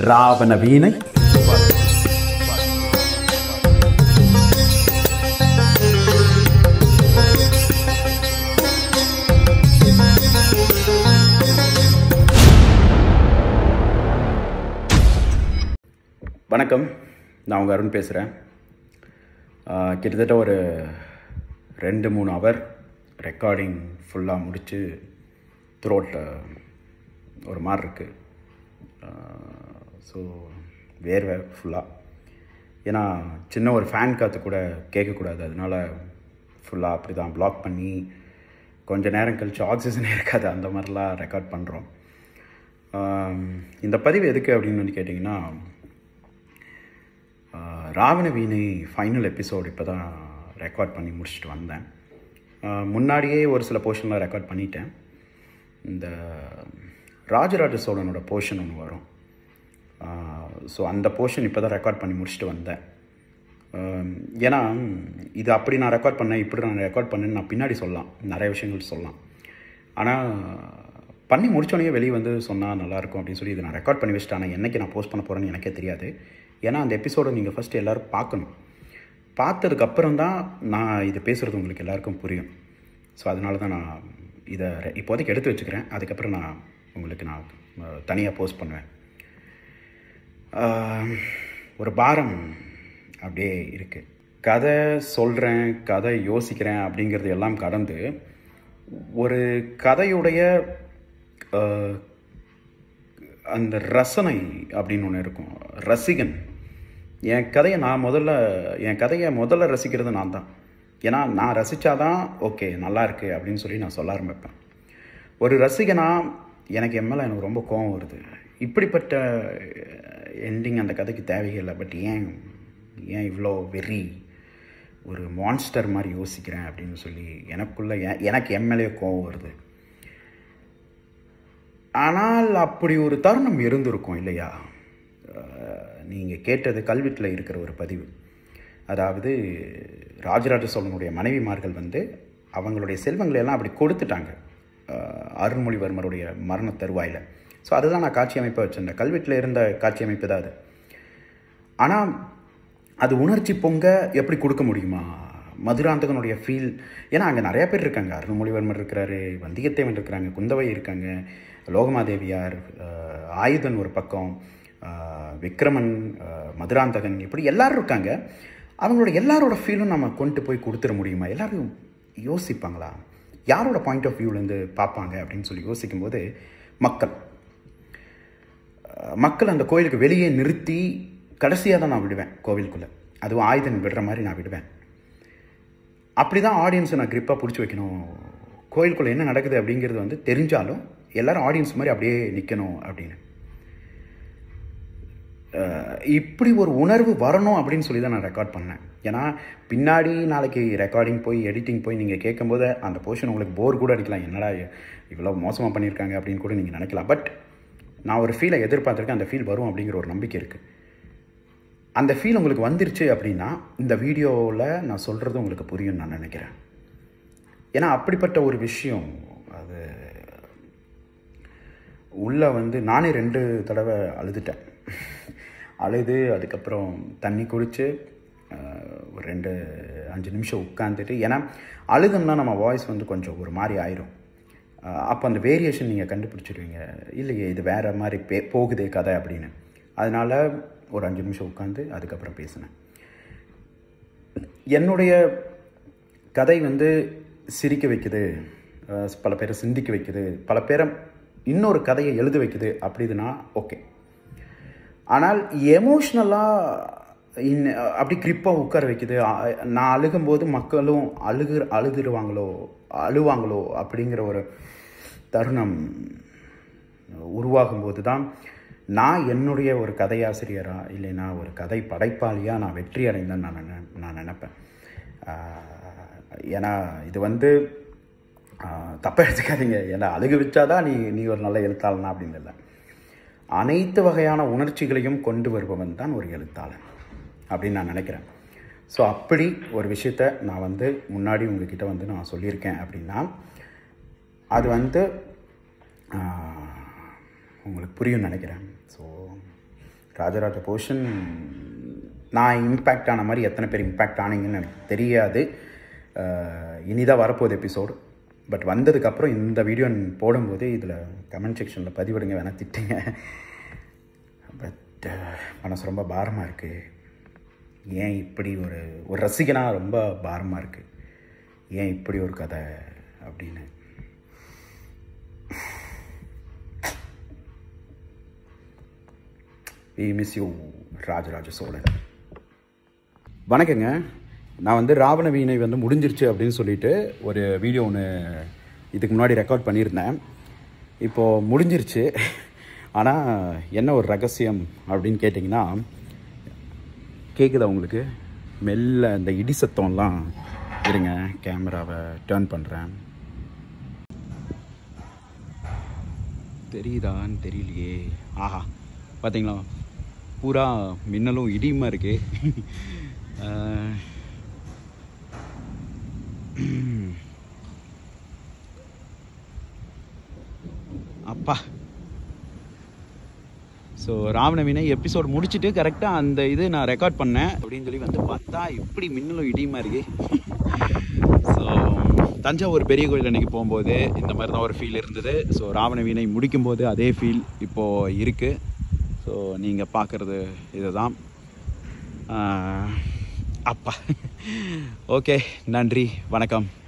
ராவண வீணை வணக்கம் நான் உங்கள் அருண் பேசுகிறேன் கிட்டத்தட்ட ஒரு ரெண்டு மூணு ஹவர் ரெக்கார்டிங் ஃபுல்லாக முடித்து த்ரோட்டில் ஒரு மாதிரி இருக்குது ஸோ வேர்வை ஃபுல்லாக ஏன்னா சின்ன ஒரு ஃபேன் காற்று கூட கேட்கக்கூடாது அதனால ஃபுல்லாக அப்படி தான் ப்ளாக் பண்ணி கொஞ்ச நேரம் கழித்து ஆக்சிஜனே இருக்காது அந்த மாதிரிலாம் ரெக்கார்ட் பண்ணுறோம் இந்த பதிவு எதுக்கு அப்படின்னு வந்து கேட்டிங்கன்னா ஆஹ் ராவண வீணை ஃபைனல் எபிசோடு இப்போ தான் ரெக்கார்ட் பண்ணி முடிச்சுட்டு வந்தேன் ஆஹ் முன்னாடியே ஒரு சில போர்ஷன்லாம் ரெக்கார்ட் பண்ணிட்டேன் இந்த ராஜராஜ சோழனோட போர்ஷன் ஒன்று வரும் ஸோ அந்த போர்ஷன் இப்போ தான் ரெக்கார்ட் பண்ணி முடிச்சுட்டு வந்தேன் ஆஹ் ஏன்னா இது அப்படி நான் ரெக்கார்ட் பண்ணேன் இப்படி நான் ரெக்கார்ட் பண்ணேன்னு நான் பின்னாடி சொல்லலாம் நிறைய விஷயங்கள் சொல்லலாம் ஆனால் பண்ணி முடிச்சோடனே வெளியே வந்து சொன்னால் நல்லாயிருக்கும் அப்படின்னு சொல்லி இதை நான் ரெக்கார்ட் பண்ணி வச்சுட்டேன் ஆனால் என்னைக்கு நான் போஸ்ட் பண்ண போகிறேன்னு எனக்கே தெரியாது ஏன்னா அந்த எபிசோடை நீங்கள் ஃபஸ்ட்டு எல்லோரும் பார்க்கணும் பார்த்ததுக்கப்புறம் தான் நான் இது பேசுகிறது உங்களுக்கு எல்லாருக்கும் புரியும் ஸோ அதனால தான் நான் இதை ரெ- இப்போதைக்கு எடுத்து வச்சுக்கிறேன் அதுக்கப்புறம் நான் உங்களுக்கு நான் தனியாக போஸ்ட் பண்ணுவேன் ஆஹ், ஒரு பாரம் அப்படியே இருக்குது கதை சொல்கிறேன் கதை யோசிக்கிறேன் அப்படிங்கிறது எல்லாம் கடந்து ஒரு கதையுடைய ஆஹ், அந்த ரசனை அப்படின்னு ஒன்று இருக்கும் ரசிகன் என் கதையை நான் முதல்ல என் கதையை முதல்ல ரசிக்கிறது நான் தான் ஏன்னா நான் ரசித்தாதான் ஓகே நல்லா இருக்கு அப்படின்னு சொல்லி நான் சொல்ல ஆரம்பிப்பேன் ஒரு ரசிகனா எனக்கு என் மேலே எனக்கு ரொம்ப கோவம் வருது இப்படிப்பட்ட எண்டிங் அந்த கதைக்கு தேவையில்லை பட் ஏன் ஏன் இவ்வளோ வெறி ஒரு மான்ஸ்டர் மாதிரி யோசிக்கிறேன் அப்படின்னு சொல்லி எனக்குள்ள எ- எனக்கு என் மேலேயே கோவம் வருது ஆனால் அப்படி ஒரு தருணம் இருந்திருக்கும் இல்லையா நீங்கள் கேட்டது கல்வெட்டில் இருக்கிற ஒரு பதிவு அதாவது ராஜராஜ சோழனுடைய மனைவிமார்கள் வந்து அவங்களுடைய செல்வங்களை எல்லாம் அப்படி கொடுத்துட்டாங்க அஹ், அருண்மொழிவர்மருடைய மரண தருவாயில் ஸோ அதுதான் நான் காட்சி அமைப்பாக வச்சுருந்தேன் கல்வெட்டில் இருந்த காட்சி அமைப்பு தான் அது ஆனால் அது உணர்ச்சி பொங்க எப்படி கொடுக்க முடியுமா மதுராந்தகனுடைய ஃபீல் ஏன்னா அங்கே நிறைய பேர் இருக்காங்க அருள்மொழிவர்மர் இருக்கிறாரு வந்தியத்தேவன் இருக்கிறாங்க குந்தவை இருக்காங்க லோகமாதேவியார் அஹ், ஆயுதன் ஒரு பக்கம் அஹ், விக்ரமன் அஹ், மதுராந்தகன் இப்படி எல்லாரும் இருக்காங்க அவங்களோட எல்லாரோட ஃபீலும் நம்ம கொண்டு போய் கொடுத்துட முடியுமா எல்லாரும் யோசிப்பாங்களா யாரோட பாயிண்ட் ஆஃப் வியூலேருந்து பார்ப்பாங்க அப்படின்னு சொல்லி யோசிக்கும்போது மக்கள் அஹ் மக்கள் அந்த கோயிலுக்கு வெளியே நிறுத்தி கடைசியாக தான் நான் விடுவேன் கோவிலுக்குள்ளே அதுவும் ஆயுதன் விடுற மாதிரி நான் விடுவேன் அப்படி தான் ஆடியன்ஸை நான் grip-ஆ பிடிச்சி வைக்கணும் கோயிலுக்குள்ளே என்ன நடக்குது அப்படிங்கிறது வந்து தெரிஞ்சாலும் எல்லாரும் ஆடியன்ஸ் மாதிரி அப்படியே நிற்கணும் அப்படின்னு அஹ் இப்படி ஒரு உணர்வு வரணும் அப்படின்னு சொல்லி தான் நான் ரெக்கார்ட் பண்ணேன் ஏன்னா பின்னாடி நாளைக்கு ரெக்கார்டிங் போய் எடிட்டிங் போய் நீங்கள் கேட்கும்போது அந்த போர்ஷன் உங்களுக்கு போர் கூட அடிக்கலாம் என்னடா இவ்வளோ மோசமாக பண்ணியிருக்காங்க அப்படின்னு கூட நீங்கள் நினைக்கலாம் பட் நான் ஒரு ஃபீலை எதிர்பார்த்துருக்கேன் அந்த ஃபீல் வரும் அப்படிங்கிற ஒரு நம்பிக்கை இருக்குது அந்த ஃபீல் உங்களுக்கு வந்துருச்சு அப்படின்னா இந்த வீடியோவில் நான் சொல்கிறது உங்களுக்கு புரியும்னு நான் நினைக்கிறேன் ஏன்னா அப்படிப்பட்ட ஒரு விஷயம் அது உள்ளே வந்து நானே ரெண்டு தடவை அழுதுட்டேன் அழுது அதுக்கப்புறம் தண்ணி குடித்து ஒரு ரெண்டு அஞ்சு நிமிஷம் உட்காந்துட்டு ஏன்னா அழுதோம்னா நம்ம வாய்ஸ் வந்து கொஞ்சம் ஒரு மாதிரி ஆயிரும் அப்போ அந்த வேரியேஷன் நீங்கள் கண்டுபிடிச்சிடுவீங்க இல்லையே இது வேறு மாதிரி பே போகுதே கதை அப்படின்னு அதனால் ஒரு அஞ்சு நிமிஷம் உட்காந்து அதுக்கப்புறம் பேசினேன் என்னுடைய கதை வந்து சிரிக்க வைக்குது அஹ் பல பேரை சிந்திக்க வைக்குது பல பேரை இன்னொரு கதையை எழுத வைக்குது அப்படிதுன்னா ஓகே ஆனால் எமோஷ்னலாக இன் அப்படி கிரிப்பாக உட்கார வைக்குது அ- நான் அழுகும்போது மக்களும் அழுகு அழுதுருவாங்களோ அழுவாங்களோ அப்படிங்கிற ஒரு தருணம் உருவாகும்போது தான் நான் என்னுடைய ஒரு கதையாசிரியராக இல்லைன்னா ஒரு கதை படைப்பாளியாக நான் வெற்றி அடைந்தேன்னு நான் நினை நான் நினைப்பேன் ஆஹ் ஏன்னா இது வந்து தப்பாக எடுத்துக்காதீங்க ஏன்னா அழுகு வச்சாதான் நீ நீ ஒரு நல்ல எழுத்தாளனா அப்படின்னு இல்லை அனைத்து வகையான உணர்ச்சிகளையும் கொண்டு வருபவன் தான் ஒரு எழுத்தாளன் அப்படின்னு நான் நினைக்கிறேன் ஸோ அப்படி ஒரு விஷயத்த நான் வந்து முன்னாடி உங்ககிட்ட வந்து நான் சொல்லியிருக்கேன் அப்படின்னா அது வந்து ஆஹ், உங்களுக்கு புரியும்னு நினைக்கிறேன் ஸோ ராஜராஜ போஷன் நான் இம்பேக்ட் ஆன மாதிரி எத்தனை பேர் இம்பேக்ட் ஆனீங்கன்னு எனக்கு தெரியாது அஹ், இனிதான் வரப்போகுது எபிசோடு பட் வந்ததுக்கப்புறம் இந்த வீடியோ போடும்போது இதில் கமெண்ட் செக்ஷனில் பதிவிடுங்க வேணால் திட்டுங்க பட் மனசு ரொம்ப பாரமாக இருக்குது ஏன் இப்படி ஒரு ஒரு ரசிகனாக ரொம்ப பாரமாக இருக்குது ஏன் இப்படி ஒரு கதை அப்படின்னு we miss you Rajaraja Cholan வணக்கங்க நான் வந்து ராவண வீணை வந்து முடிஞ்சிருச்சு அப்படின்னு சொல்லிட்டு ஒரு வீடியோ ஒன்று இதுக்கு முன்னாடி ரெக்கார்ட் பண்ணியிருந்தேன் இப்போது முடிஞ்சிருச்சு ஆனால் என்ன ஒரு ரகசியம் அப்படின்னு கேட்டிங்கன்னா கேட்குதா உங்களுக்கு மெல்ல இந்த இடி சத்தம்லாம் இருங்க கேமராவை டேர்ன் பண்ணுறேன் தெரியுதான்னு தெரியலையே ஆஹா பார்த்தீங்களா பூரா மின்னலும் இடியுமா இருக்கு அஹ், அப்பா ஸோ ராவணவினை எபிசோட் முடிச்சுட்டு கரெக்டாக அந்த இது நான் ரெக்கார்ட் பண்ணேன் அப்படின்னு சொல்லி வந்து பார்த்தா இப்படி மின்னலும் இடியுமா இருக்கு ஸோ தஞ்சாவூர் பெரிய கோயில் அன்னைக்கு போகும்போது இந்த மாதிரி தான் ஒரு ஃபீல் இருந்தது ஸோ ராவண வீணை முடிக்கும்போது அதே ஃபீல் இப்போது இருக்குது ஸோ நீங்கள் பார்க்குறது இதுதான் ஆஹ், அப்பா ஓகே நன்றி வணக்கம்